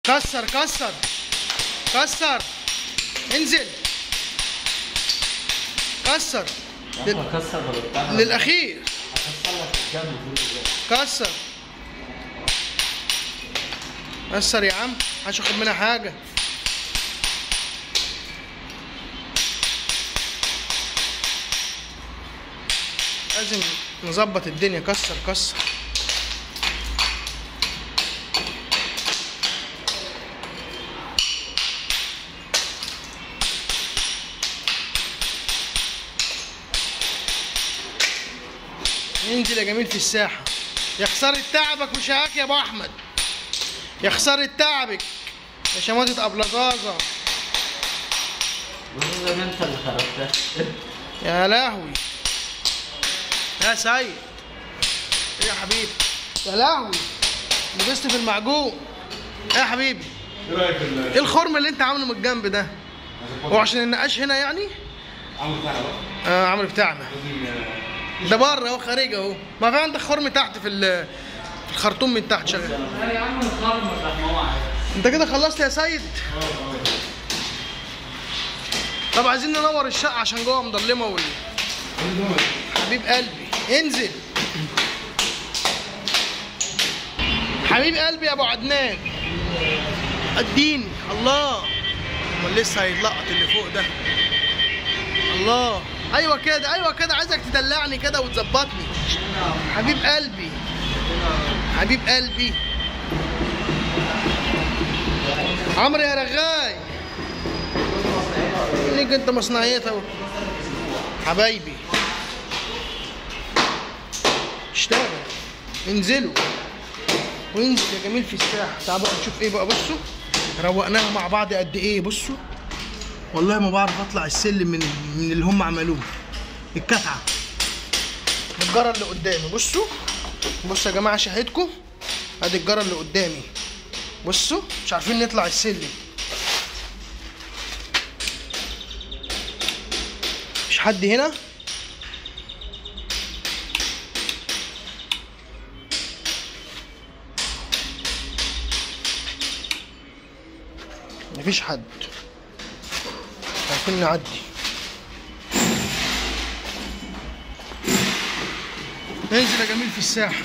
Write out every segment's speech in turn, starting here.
كسر كسر كسر انزل كسر لل- كسر ولا بتاع للاخير هكسر لك الجنب كله كسر كسر يا عم محدش ياخد منها حاجه لازم نظبط الدنيا كسر كسر انزل يا جميل في الساحه يا خسارة تعبك وشقاك يا ابو احمد يا خسارة تعبك يا شماتة ابلطازة زي ما انت اللي خربتها يا لهوي يا سيد ايه يا حبيبي يا لهوي لبست في المعجون ايه يا حبيبي ايه رايك في ال- ايه الخرم اللي انت عامله من الجنب ده هو عشان النقاش هنا يعني عامل بتاعنا بقى اه عامل بتاعنا لازم آه، ده بره اهو خارج اهو ما في عندك خرم تحت في ال- في الخرطوم من تحت شغال يا عم الخرم الرحمة واحد انت كده خلصت يا سيد طب عايزين ننور الشقه عشان جوه مضلمه وال... حبيب قلبي انزل حبيب قلبي يا ابو عدنان اديني الله امال لسه هيتلقط اللي فوق ده الله ايوه كده ايوه كده عايزك تدلعني كده وتظبطني حبيب قلبي حبيب قلبي عمرو يا رغاي ليك انت مصنعيات اهو حبايبي اشتغل انزلوا وانزل يا جميل في الساحه تعال بقى نشوف ايه بقى بصوا روقناها مع بعض قد ايه بصوا والله ما بعرف اطلع السلم من من اللي هم عملوه الكتعه الجره اللي قدامي بصوا بصوا يا جماعه شاهدكم ادي الجره اللي قدامي بصوا مش عارفين نطلع السلم مش حد هنا مفيش حد مش عارفين نعدي انزل يا جميل في الساحه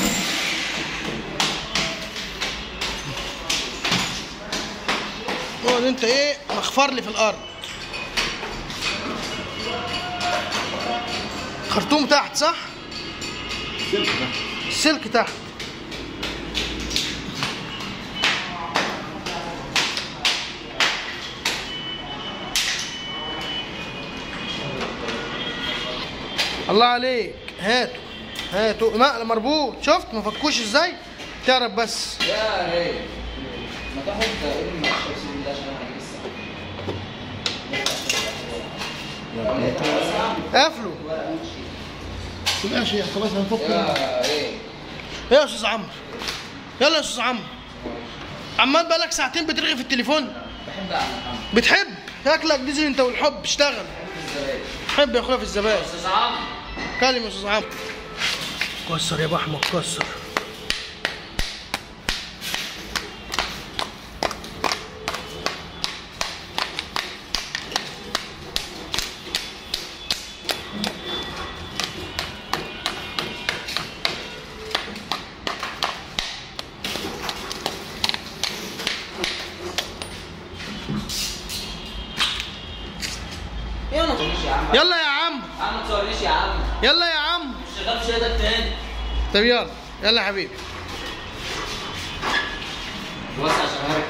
اقعد انت ايه مخفر لي في الارض خرطوم تحت صح السلك تحت الله عليك هاتوا هاتوا مقلة مربوط شفت ما فكوش ازاي تعرف بس يا ريت ما تاخد ابن من الشمسين ده عشان انا هجيب الساعه قافلوا ماشي خلاص هنفك يا ريت ايه يا استاذ عمرو يلا يا استاذ عمرو عمال بقالك ساعتين بترغي في التليفون بحب اعمل عمل بتحب شكلك ديزل انت والحب اشتغل ازاي حب يا اخويا في الزبائن استاذ عمرو كلم يا استاذ عمرو كسر يا ابو احمد كسر يلا ما تصورنيش يا عم يلا يا عم يا عم ما تصورنيش يا عم يلا يا عم مش شغال في شهادك تاني طب يلا يلا يا حبيبي وسع شهادك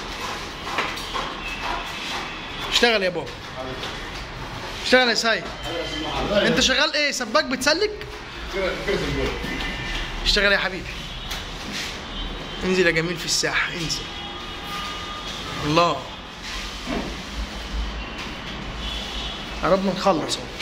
اشتغل يا بابا اشتغل يا سيد انت شغال ايه سباك بتسلك كده كده الجول اشتغل يا حبيبي انزل يا جميل في الساحة انزل الله قربنا نخلص اهو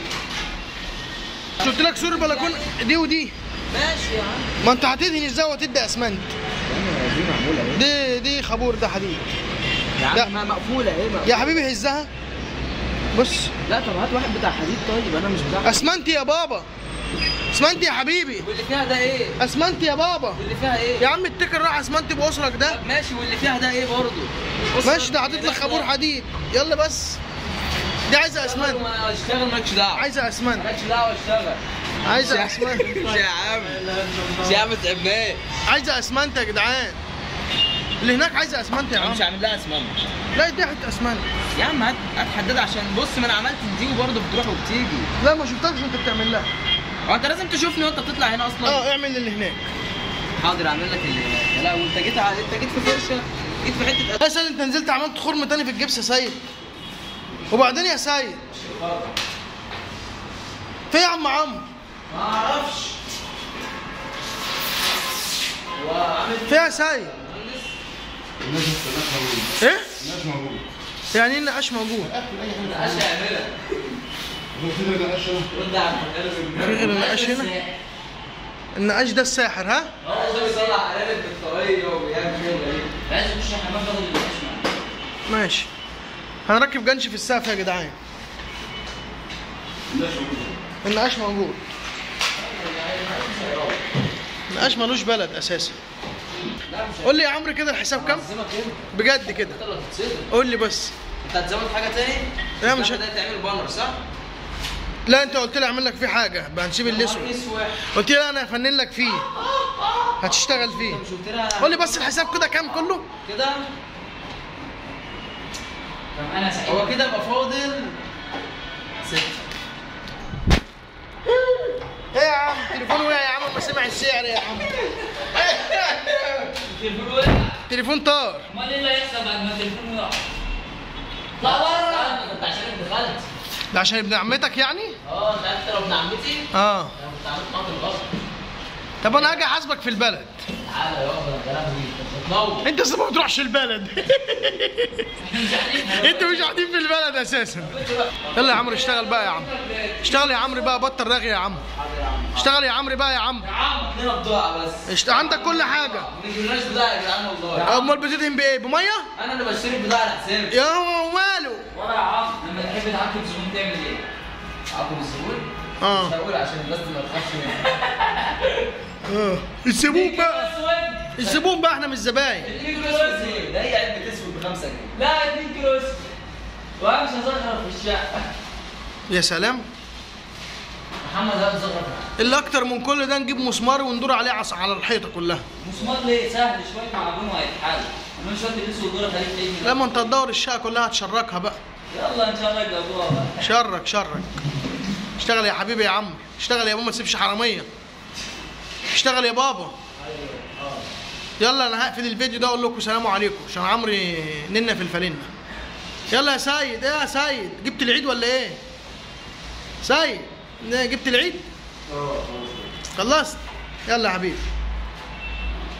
قلت لك سور البلكونه دي ودي ماشي يا عم ما انت هتدهن ازاي وتدي اسمنت دي معموله ايه دي دي خابور ده حديد يا لا. عم ما مقفوله ايه مقفولة. يا حبيبي هزها بص لا طب هات واحد بتاع حديد طيب انا مش بتاع اسمنت يا بابا اسمنت يا حبيبي واللي فيها ده ايه؟ اسمنت يا بابا واللي فيها ايه؟ يا عم التكر راح اسمنت باسرك ده طب ماشي واللي فيها ده ايه برضه؟ بص ماشي ده أنا- حاطط لك خابور حديد يلا بس دي عايزه اسمنت ما انا اشتغل مالكش دعوه عايزه اسمنت مالكش دعوه اشتغل عايزه اسمنت مش يا عم مش يا عم تعبان عايزه اسمنت يا جدعان اللي هناك عايزه اسمنت يا انا عم مش هعمل لها اسمنت لا دي حته اسمنت يا عم هات هات حداد عشان بص ما انا عملت دي وبرضه بتروح وبتيجي لا ما شفتكش وانت بتعمل لها هو انت لازم تشوفني وانت بتطلع هنا اصلا اه اعمل اللي هناك حاضر اعمل لك اللي هناك لا وانت جيت ع- انت جيت في فرشه جيت في حته يا سيد انت نزلت عملت خرم تاني في الجبس يا سيد وبعدين يا سيد في إيه يا عم عمرو ما اعرفش هو عامل في إيه يا سيد الناس الناس موجود ايه الناس موجود يعني ايه النقاش موجود عايز يعملها هو في ده عشان رد على في غير النقاش هنا النقاش ده الساحر ها هو ده بيطلع قلالب بالطريه وبيعمل شغل ايه عايز اخش الحمام فاضل اللي اسمع ماشي هنركب جنش في السقف يا جدعان الناس موجود النقاش موجود النقاش ملوش بلد اساسا لا مش قول لي يا عمرو كده الحساب كام هعزمك انت بجد كده انت اللي هتتصدم قول لي بس انت هتزود حاجه تاني؟ لا، مش ده تعمل بانر صح؟ لا انت قلت لي اعمل لك فيه حاجه بقى نسيب الاسود اسود قلت لي لا انا هفنن لك فيه هتشتغل فيه مش قلت لها قول لي بس الحساب كده كام كله كده طب انا سعيد هو كده يبقى فاضل ستة ايه يا عم تليفون وقع يا عم ما سمع السعر يا عم التليفون وقع تليفون طار امال ايه اللي هيحصل بعد ما التليفون يقع؟ لا بره انت عشان ابن خالتي ده عشان ابن عمتك يعني اه انت عارف لو ابن عمتي اه انا كنت عملت قاتل غصب طب انا هاجي احاسبك في البلد تعالى يابا ده لهوي انت بتنور انت لسه ما بتروحش البلد احنا مش قاعدين انت مش قاعدين في البلد اساسا يلا يا عمرو اشتغل بقى يا عم اشتغل يا عمرو بقى بطل رغي يا عم اشتغل يا عمرو بقى يا عم يا عم عندنا بضاعة بس اشت... عندك كل حاجه ما نجيبلناش بضاعة يا جدعان والله امال بتدهن بايه بميه انا اللي بشتري البضاعة على حسابي يا هو ماله ولا يا عم لما تحب تعاقب زبون تعمل ايه؟ عقب الزبون مش اه هقول عشان الناس ما تخافش مني اه الزبون بقى الزبون بقى احنا مش زباين اديني كيلو اسود زين ده هي علبة اسود بخمسة جنيه لا 2 كيلو اسود وامشي ازغرف في الشقه يا سلام محمد هات زغرف اللي اكتر من كل ده نجيب مسمار وندور عليه عص... على الحيطه كلها مسمار ليه سهل شويه معجون وهيتحل انما شويه الاسود دول خليك تعيش لما انت تدور الشقه كلها هتشركها بقى يلا ان شاء الله يقلبوها بقى شرك شرك اشتغل يا حبيبي يا عم اشتغل يا بابا ما تسيبش حراميه اشتغل يا بابا يلا انا هقفل الفيديو ده اقول لكم سلام عليكم عشان عمري ننا في الفلنه يلا يا سيد ايه يا سيد جبت العيد ولا ايه سيد إيه، جبت العيد خلصت يلا يا حبيبي